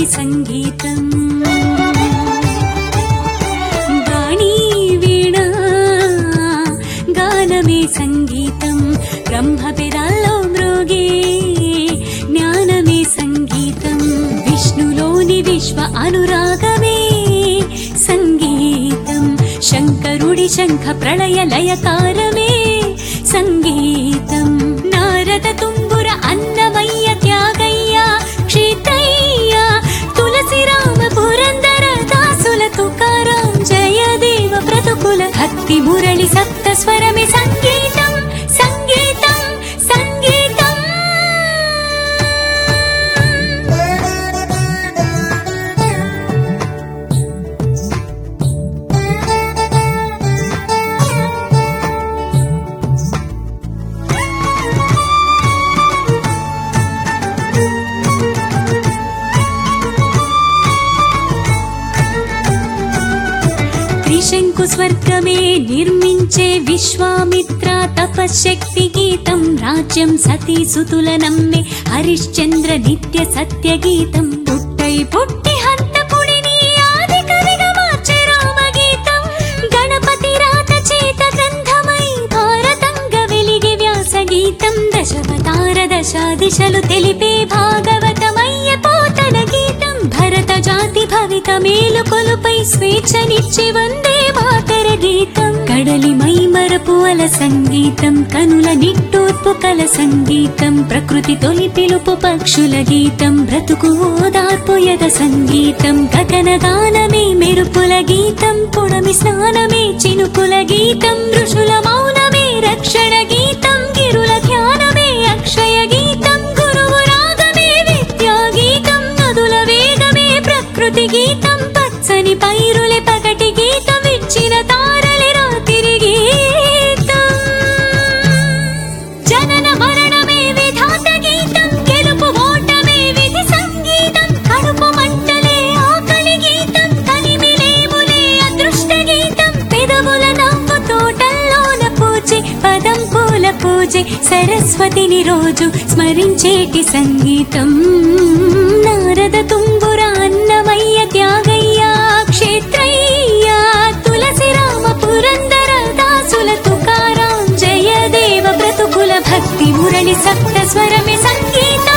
సంగీతం గాణీ వీణ గానమే సంగీతం బ్రహ్మ పెదాల్లో మ్రోగే జ్ఞానమే సంగీతం విష్ణులోని విశ్వ అనురాగమే సంగీతం శంకరుడి శంఖ ప్రళయ లయకారమే సంగీతం నారద తుంబుర అన్నమయ్య త్యాగయ్య క్షేత్రయ్య తులసి రామ పురందర దాసుల తుకారాం జయదేవ బ్రతుకుల భక్తి మురళి సప్త స్వరమే సంగీతం సంగీతం సంగీతం త్రిశంకు స్వర్గమే నిర్మించే విశ్వామిత్ర తపశక్తి గీతం రాజ్యం సతీ సుతుల నమ్మే హరిశ్చంద్ర నిత్య సత్య గీతం పుట్టై పుట్టి హంతపుడిని ఆది కవిగా మార్చే రామగీతం గణపతి రాత చేత గ్రంథమై భారతంగ వెలిగే వ్యాస గీతం దశవతార దశ దిశలు తెలిపే భాగవతమయ్య పోతన గీతం భరత జాతి భవిత మేలు కొలుపై స్వేచ్ఛనిచ్చి వందే మాతర గీతం కడలి మైమరపు అల సంగీతం కనుల నిట్టూర్పు కల సంగీతం ప్రకృతి తొలి పిలుపు పక్షుల గీతం బ్రతుకు ఓదార్పు యద సంగీతం గగన గానమే మెరుపుల గీతం పుడమి స్నానమే చినుకుల గీతం ఋషుల మౌనమే రక్షణ గీతం గిరుల ధ్యానమే అక్షయ గీతం గురువు రాగమే విద్యా గీతం నదుల వేగమే ప్రకృతి గీతం పచ్చని పైరులే పగటి గీతం ఇచ్చిన తారలే రాత్రి గీతం జనన మరణమే విధాత గీతం గెలుపు ఓటమే విధి సంగీతం కడుపు మంటలే ఆకలి గీతం తనిమిలేములే అదృష్ట గీతం పెదవుల నవ్వు తోటల్లోన పూజే పదం పూల పూజే సరస్వతిని రోజు స్మరించేటి సంగీతం నారద తుంబుర అన్నమయ్య త్యాగయ్య క్షేత్రయ్య తులసి రామ పురందర దాసుల తుకారాం జయదేవ బ్రతుకుల భక్తి మురళి సప్త స్వరమే సంగీతం